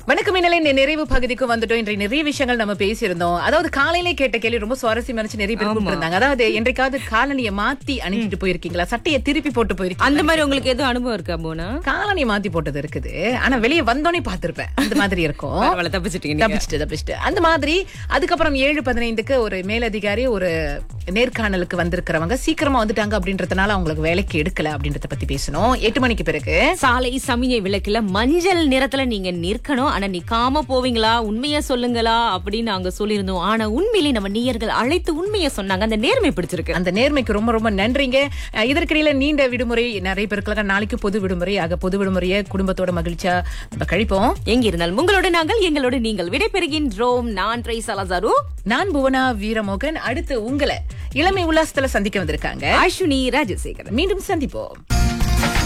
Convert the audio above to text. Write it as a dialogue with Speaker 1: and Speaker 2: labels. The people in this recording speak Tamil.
Speaker 1: வணக்கம் மின்னலை இந்த நிறைவு பகுதிக்கு வந்துட்டோம் இன்றைய நிறைய விஷயங்கள் நம்ம பேசியிருந்தோம் அதாவது காலையிலே கேட்ட கேள்வி ரொம்ப சுவாரஸ்யமா இருந்துச்சு நிறைய பேர் கூப்பிட்டிருந்தாங்க அதாவது என்றைக்காவது காலனியை மாத்தி அணிஞ்சிட்டு போயிருக்கீங்களா சட்டையை திருப்பி போட்டு போயிருக்கீங்க
Speaker 2: அந்த மாதிரி உங்களுக்கு எதுவும் அனுபவம் இருக்கா போனா
Speaker 1: காலனி மாத்தி போட்டது இருக்குது ஆனா வெளியே வந்தோடனே பார்த்திருப்பேன் அந்த மாதிரி இருக்கும்
Speaker 2: பரவாயில்ல தப்பிச்சிட்டீங்க நீங்க.
Speaker 1: தப்பிச்சுட்டு தப்பிச்சுட்டு அந்த மாதிரி அதுக்கப்புறம் ஏழு பதினைந்துக்கு ஒரு மேலதிகாரி ஒரு நேர்காணலுக்கு வந்திருக்கிறவங்க சீக்கிரமா வந்துட்டாங்க அப்படின்றதுனால அவங்களுக்கு வேலைக்கு எடுக்கல அப்படின்றத பத்தி பேசணும் எட்டு மணிக்கு பிறகு
Speaker 2: சாலை சமிஞ்சை விளக்குல மஞ்சள் நிறத்துல நீங்க நிற்கணும் ஆனா நிக்காம போவீங்களா உண்மையா சொல்லுங்களா அப்படின்னு நாங்க சொல்லியிருந்தோம் ஆனா உண்மையிலே நம்ம நேயர்கள் அழைத்து உண்மையை சொன்னாங்க அந்த நேர்மை பிடிச்சிருக்கு
Speaker 1: அந்த நேர்மைக்கு ரொம்ப ரொம்ப நன்றிங்க அஹ் இதற்கிடையில நீண்ட விடுமுறை நிறைய பேருக்கு நாளைக்கு பொது விடுமுறை ஆக பொது விடுமுறையை குடும்பத்தோட மகிழ்ச்சியா நம்ம கழிப்போம்
Speaker 2: எங்க இருந்தாலும் உங்களோட நாங்கள் எங்களோட நீங்கள் விடைபெறுகின்றோம் நான் ட்ரை சலாசாரு
Speaker 1: நான் புவனா வீரமோகன் அடுத்து உங்களை இளமை உல்லாசத்துல சந்திக்க வந்திருக்காங்க
Speaker 2: அஸ்வினி ராஜசேகரன்
Speaker 1: மீண்டும் சந்திப்போம்